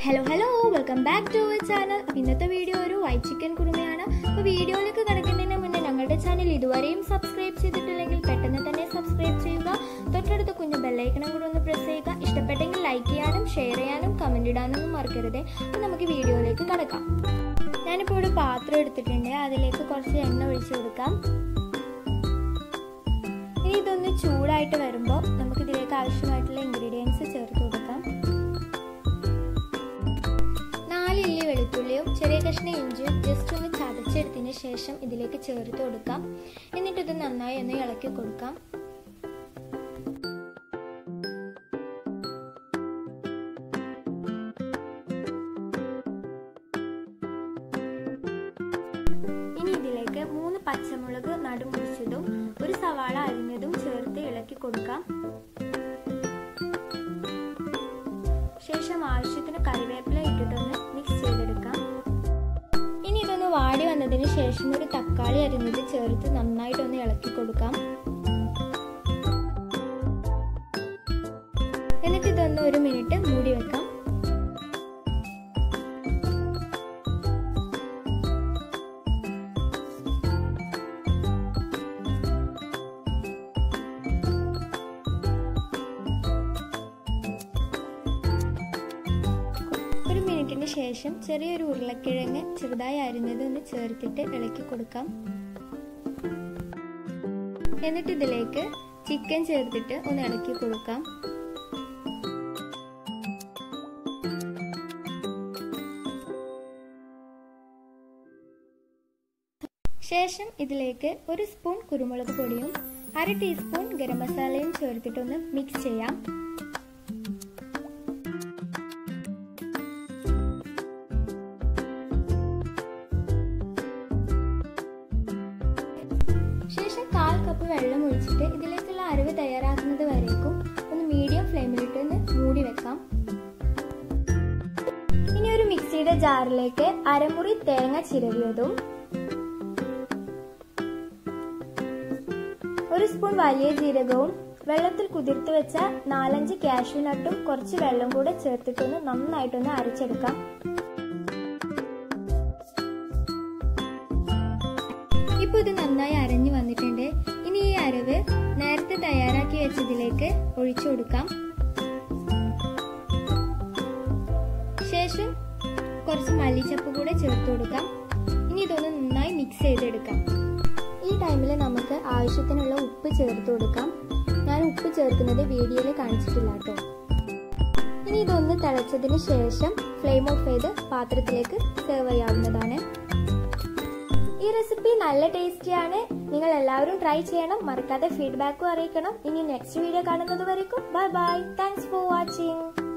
hello hello welcome back to our channel അപ്പോൾ ഇന്നത്തെ video ഒരു വൈറ്റ് ചിക്കൻ കുറുമയാണ് അപ്പോൾ വീഡിയോയിലേക്ക് കിടക്കുന്നതിന് മുന്നേ ഞങ്ങളുടെ ചാനൽ ഇതുവരെയും സബ്സ്ക്രൈബ് ചെയ്തിട്ടില്ലെങ്കിൽ പെട്ടെന്ന് തന്നെ സബ്സ്ക്രൈബ് ചെയ്യുക തൊട്ടടുത്ത് കുഞ്ഞു ബെല്ലൈക്കണം കൂടെ ഒന്ന് പ്രസ് ചെയ്യുക ഇഷ്ടപ്പെട്ടെങ്കിൽ ലൈക്ക് ചെയ്യാനും ഷെയർ ചെയ്യാനും കമൻറ്റ് ഇടാനൊന്നും മറക്കരുത് അപ്പോൾ നമുക്ക് വീഡിയോയിലേക്ക് കിടക്കാം ഞാനിപ്പോൾ ഒരു പാത്രം എടുത്തിട്ടുണ്ട് അതിലേക്ക് കുറച്ച് എണ്ണ ഒഴിച്ചു കൊടുക്കാം ഇനി ഇതൊന്ന് ചൂടായിട്ട് വരുമ്പോൾ നമുക്ക് ഇതിലേക്ക് ആവശ്യമായിട്ടുള്ള ഇൻഗ്രീഡിയൻസ് ചേർത്ത് കൊടുക്കാം നാലില്ലി വെളുത്തുള്ളിയും ചെറിയ കഷ്ണം ഇഞ്ചിയും ജസ്റ്റ് ഒന്ന് ചതച്ചെടുത്തതിന് ശേഷം ഇതിലേക്ക് ചേർത്ത് കൊടുക്കാം എന്നിട്ട് ഇത് നന്നായി ഒന്ന് ഇളക്കി കൊടുക്കാം ഇനി ഇതിലേക്ക് മൂന്ന് പച്ചമുളക് നടുമുറിച്ചതും ഒരു സവാള അരിഞ്ഞതും ചേർത്ത് ഇളക്കി കൊടുക്കാം ശേഷം ആവശ്യത്തിന് കറിവേപ്പില ഇട്ടിട്ടൊന്ന് മിക്സ് ചെയ്തെടുക്കാം ഇനി ഇതൊന്ന് വാടി വന്നതിന് ശേഷം ഒരു തക്കാളി അരിഞ്ഞത് ചേർത്ത് നന്നായിട്ടൊന്ന് ഇളക്കി കൊടുക്കാം എന്നിട്ട് ഇതൊന്ന് ഒരു മിനിറ്റ് മൂടി വെക്കാം ഒരു മിനിറ്റിന് ശേഷം ചെറിയൊരു ഉരുളക്കിഴങ്ങ് ചെറുതായി അരിഞ്ഞത് ഒന്ന് ചേർത്തിട്ട് ഇളക്കി കൊടുക്കാം എന്നിട്ട് ഇതിലേക്ക് ചിക്കൻ ചേർത്തിട്ട് ഒന്ന് ഇളക്കി കൊടുക്കാം ശേഷം ഇതിലേക്ക് ഒരു സ്പൂൺ കുരുമുളക് പൊടിയും അര ടീസ്പൂൺ ഗരം മസാലയും ചേർത്തിട്ടൊന്ന് മിക്സ് ചെയ്യാം ശേഷം കാൽ കപ്പ് വെള്ളം ഒഴിച്ചിട്ട് ഇതിലേക്കുള്ള അരവ് തയ്യാറാക്കുന്നത് വരേക്കും ഒന്ന് മീഡിയം ഫ്ലെയിമിലിട്ട് ഒന്ന് മൂടി വെക്കാം ഇനി ഒരു മിക്സിയുടെ ജാറിലേക്ക് അരമുറി തേങ്ങ ചിരവിയതും ഒരു സ്പൂൺ വലിയ ജീരകവും വെള്ളത്തിൽ കുതിർത്ത് വെച്ച നാലഞ്ച് കാഷ്യൂ നട്ടും കുറച്ച് വെള്ളം കൂടെ ചേർത്തിട്ടൊന്ന് നന്നായിട്ടൊന്ന് അരച്ചെടുക്കാം ഇപ്പൊ ഇത് നന്നായി അരഞ്ഞു വന്നിട്ടുണ്ട് ഇനി ഈ അരവ് നേരത്തെ തയ്യാറാക്കി വെച്ചതിലേക്ക് ഒഴിച്ചു കൊടുക്കാം ശേഷം കുറച്ച് മല്ലിച്ചപ്പ് കൂടെ ചേർത്ത് കൊടുക്കാം ഇനി ഇതൊന്ന് നന്നായി മിക്സ് ചെയ്തെടുക്കാം ഈ ടൈമിൽ നമുക്ക് ആവശ്യത്തിനുള്ള ഉപ്പ് ചേർത്ത് കൊടുക്കാം ഞാൻ ഉപ്പ് ചേർക്കുന്നത് വീഡിയോയിൽ കാണിച്ചിട്ടില്ല കേട്ടോ ഇനി ഇതൊന്ന് തിളച്ചതിന് ശേഷം ഫ്ലെയിം ഓഫ് ചെയ്ത് പാത്രത്തിലേക്ക് സെർവ് ചെയ്യാവുന്നതാണ് ഈ റെസിപ്പി നല്ല ടേസ്റ്റിയാണ് നിങ്ങൾ എല്ലാവരും ട്രൈ ചെയ്യണം മറക്കാതെ ഫീഡ്ബാക്കും അറിയിക്കണം ഇനി നെക്സ്റ്റ് വീഡിയോ കാണുന്നത് വരയ്ക്കും bye bye thanks for watching